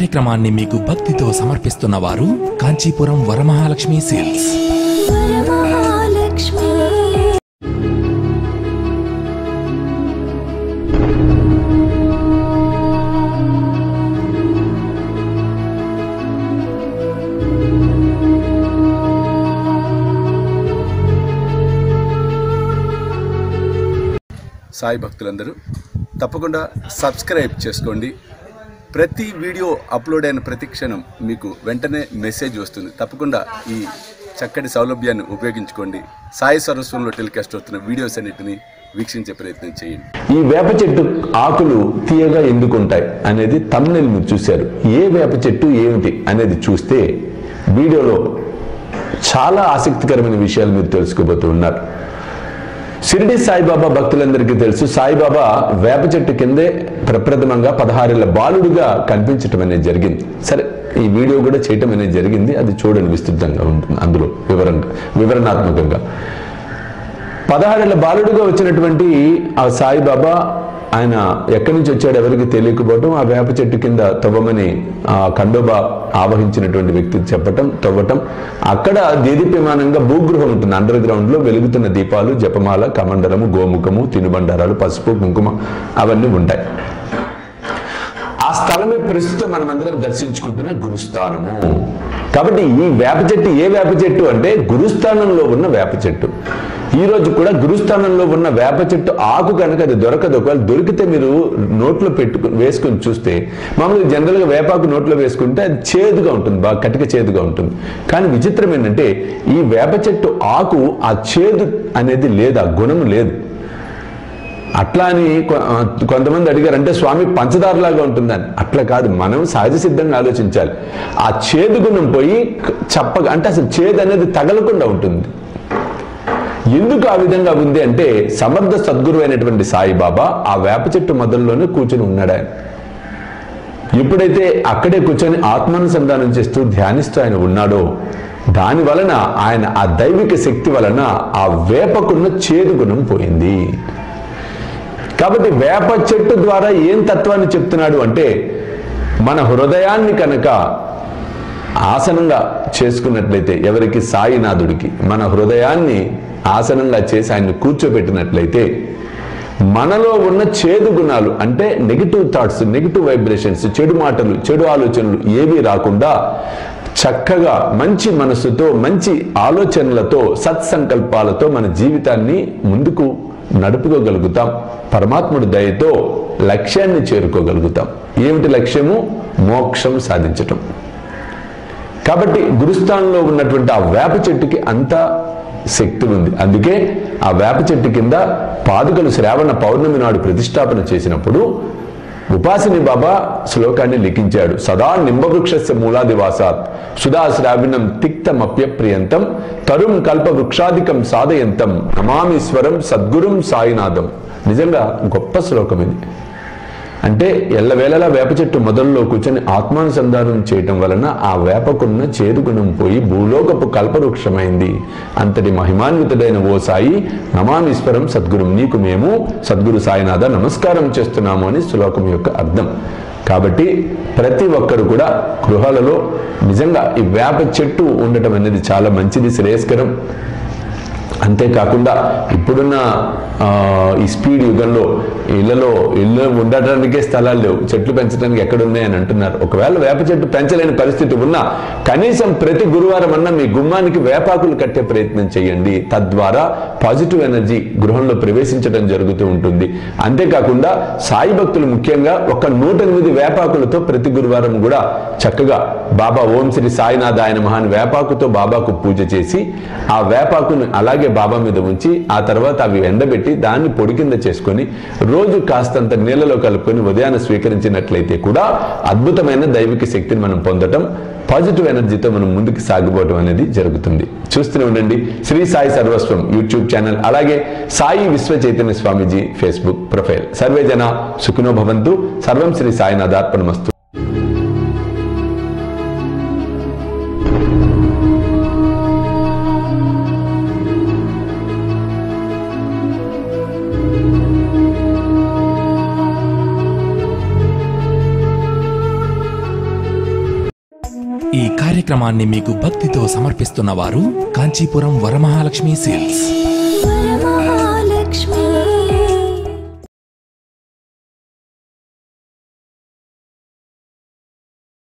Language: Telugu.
కార్యక్రమాన్ని మీకు భక్తితో సమర్పిస్తున్న వారు కాంచీపురం వరమహాలక్ష్మి సేల్స్ వరమహాలక్ష్మి సాయి భక్తులందరూ తప్పకుండా సబ్స్క్రైబ్ చేసుకోండి ప్రతి వీడియో అప్లోడ్ అయిన ప్రతి క్షణం మీకు వెంటనే మెసేజ్ వస్తుంది తప్పకుండా ఈ చక్కటి సౌలభ్యాన్ని ఉపయోగించుకోండి సాయి సరస్వంలో టెలికాస్ట్ అవుతున్న వీడియోస్ అన్నిటిని వీక్షించే ప్రయత్నం చేయండి ఈ వేప చెట్టు ఆకులు తీయగా ఎందుకు ఉంటాయి అనేది తమ్నెల్ మీరు చూశారు ఏ వేప చెట్టు ఏమిటి అనేది చూస్తే వీడియోలో చాలా ఆసక్తికరమైన విషయాలు మీరు తెలుసుకోబోతూ ఉన్నారు షిరిడి సాయిబాబా భక్తులందరికీ తెలుసు సాయిబాబా వేప చెట్టు కిందే ప్రప్రథమంగా పదహారేళ్ల బాలుడుగా కనిపించటం అనేది జరిగింది సరే ఈ వీడియో కూడా చేయటం అనేది జరిగింది అది చూడండి విస్తృతంగా ఉంటుంది అందులో వివరంగా వివరణాత్మకంగా పదహారేళ్ల బాలుడుగా వచ్చినటువంటి ఆ సాయిబాబా ఆయన ఎక్కడి నుంచి వచ్చాడు ఎవరికి తెలియకపోవటం ఆ వేప చెట్టు కింద తవ్వమని ఆ ఖండోబా ఆవహించినటువంటి వ్యక్తి చెప్పటం తవ్వటం అక్కడ దేదీప్యమానంగా భూగృహం ఉంటుంది అండర్ గ్రౌండ్ లో వెలుగుతున్న దీపాలు జపమాల కమండలము గోముఖము తినుబండారాలు పసుపు కుంకుమ అవన్నీ ఉంటాయి ఆ స్థలమే ప్రస్తుతం మనమందరం దర్శించుకుంటున్న గురుస్థానము కాబట్టి ఈ వేప చెట్టు ఏ వేప చెట్టు అంటే గురుస్థానంలో ఉన్న వేప చెట్టు ఈ రోజు కూడా గురుస్థానంలో ఉన్న వేప చెట్టు ఆకు కనుక అది దొరకదు ఒకవేళ దొరికితే మీరు నోట్లో పెట్టు వేసుకొని చూస్తే మామూలుగా జనరల్గా వేపాకు నోట్లో వేసుకుంటే అది చేదుగా ఉంటుంది బాగా కటిక చేదుగా ఉంటుంది కానీ విచిత్రం ఏంటంటే ఈ వేప చెట్టు ఆకు ఆ చేదు అనేది లేదు ఆ గుణం లేదు అట్లా అని కొ- ఆ, కొంతమంది అడిగారు అంటే స్వామి పంచదారలాగా ఉంటుందని అట్లా కాదు మనం సహజ సిద్ధంగా ఆలోచించాలి ఆ చేదు గుణం పోయి క- చప్పగా అంటే అసలు చేదు అనేది తగలకుండా ఉంటుంది ఎందుకు ఆ విధంగా ఉంది అంటే సమర్థ సద్గురు అయినటువంటి సాయిబాబా ఆ వేప చెట్టు మొదల్లోనే కూర్చొని ఉన్నాడు ఆయన ఎప్పుడైతే అక్కడే కూర్చొని ఆత్మానుసంధానం చేస్తూ ధ్యానిస్తూ ఆయన ఉన్నాడో దాని వలన ఆయన ఆ దైవిక శక్తి వలన ఆ వేపకున్న చేదు గుణం పోయింది కాబట్టి వేప చెట్టు ద్వారా ఏం తత్వాన్ని చెప్తున్నాడు అంటే మన హృదయాన్ని కనుక ఆసనంగా చేసుకున్నట్లయితే ఎవరికి సాయినాథుడికి మన హృదయాన్ని ఆసనంగా చేసి ఆయన్ని కూర్చోబెట్టినట్లయితే మనలో ఉన్న చేదు గుణాలు అంటే నెగిటివ్ థాట్స్ నెగిటివ్ వైబ్రేషన్స్ చెడు మాటలు చెడు ఆలోచనలు ఏవీ రాకుండా చక్కగా మంచి మనస్సుతో మంచి ఆలోచనలతో సత్సంకల్పాలతో మన జీవితాన్ని ముందుకు నడుపుకోగలుగుతాం పరమాత్ముడి దయతో లక్ష్యాన్ని చేరుకోగలుగుతాం ఏమిటి లక్ష్యము మోక్షం సాధించటం కాబట్టి గురుస్థానంలో ఉన్నటువంటి ఆ వేప చెట్టుకి అంత శక్తి ఉంది అందుకే ఆ వేప చెట్టు కింద పాదుకలు శ్రావణ పౌర్ణమి నాడు ప్రతిష్టాపన చేసినప్పుడు ఉపాసిని బాబా శ్లోకాన్ని లిఖించాడు సదా నింబవృక్షస్య మూలాదివాసాత్ సుధా శ్రావిణం తిక్తమప్యప్రియంతం తరుం కల్ప వృక్షాధికం సాధయంతం నమామీశ్వరం సద్గురుం సాయినాథం నిజంగా గొప్ప శ్లోకం ఇది అంటే ఎల్లవేళలా వేప చెట్టు మొదల్లో కూర్చొని ఆత్మానుసంధానం చేయటం వలన ఆ వేపకున్న చేదుగుణం పోయి భూలోకపు కల్పవృక్షమైంది అంతటి మహిమాన్వితుడైన ఓ సాయి నమామీశ్వరం సద్గురుం నీకు మేము సద్గురు సాయినాథ నమస్కారం చేస్తున్నాము అని శ్లోకం యొక్క అర్థం కాబట్టి ప్రతి ఒక్కరు కూడా గృహాలలో నిజంగా ఈ వేప చెట్టు ఉండటం అనేది చాలా మంచిది శ్రేయస్కరం అంతేకాకుండా ఇప్పుడున్న ఆ, ఈ స్పీడ్ యుగంలో ఇళ్లలో ఇల్లు ఉండటానికే స్థలాలు లేవు చెట్లు పెంచడానికి ఎక్కడున్నాయని అంటున్నారు ఒకవేళ వేప చెట్టు పెంచలేని పరిస్థితి ఉన్నా కనీసం ప్రతి గురువారం అన్న మీ గుమ్మానికి వేపాకులు కట్టే ప్రయత్నం చేయండి తద్వారా పాజిటివ్ ఎనర్జీ గృహంలో ప్రవేశించడం జరుగుతూ ఉంటుంది అంతేకాకుండా సాయి భక్తులు ముఖ్యంగా ఒక నూట ఎనిమిది వేపాకులతో ప్రతి గురువారం కూడా చక్కగా బాబా ఓం శ్రీ సాయినాథ ఆయన మహాన్ వేపాకుతో బాబాకు పూజ చేసి ఆ వేపాకును అలాగే బాబా మీద ఉంచి ఆ తర్వాత అవి ఎండబెట్టి దాన్ని పొడి కింద చేసుకొని రోజు కాస్తంత నీళ్ళలో కలుపుకొని ఉదయాన్ని స్వీకరించినట్లయితే కూడా అద్భుతమైన దైవిక శక్తిని మనం పొందటం పాజిటివ్ ఎనర్జీతో మనం ముందుకు సాగిపోవటం అనేది జరుగుతుంది చూస్తూనే ఉండండి శ్రీ సాయి సర్వస్వం యూట్యూబ్ ఛానల్ అలాగే సాయి విశ్వ చైతన్య స్వామీజీ ఫేస్బుక్ ప్రొఫైల్ సర్వే జన సుఖినో భవంతు సర్వం శ్రీ సాయినాథార్పణమస్తు ఈ కార్యక్రమాన్ని మీకు భక్తితో సమర్పిస్తున్న వారు కాంచీపురం వరమహాలక్ష్మి సేల్స్ వరమహాలక్ష్మి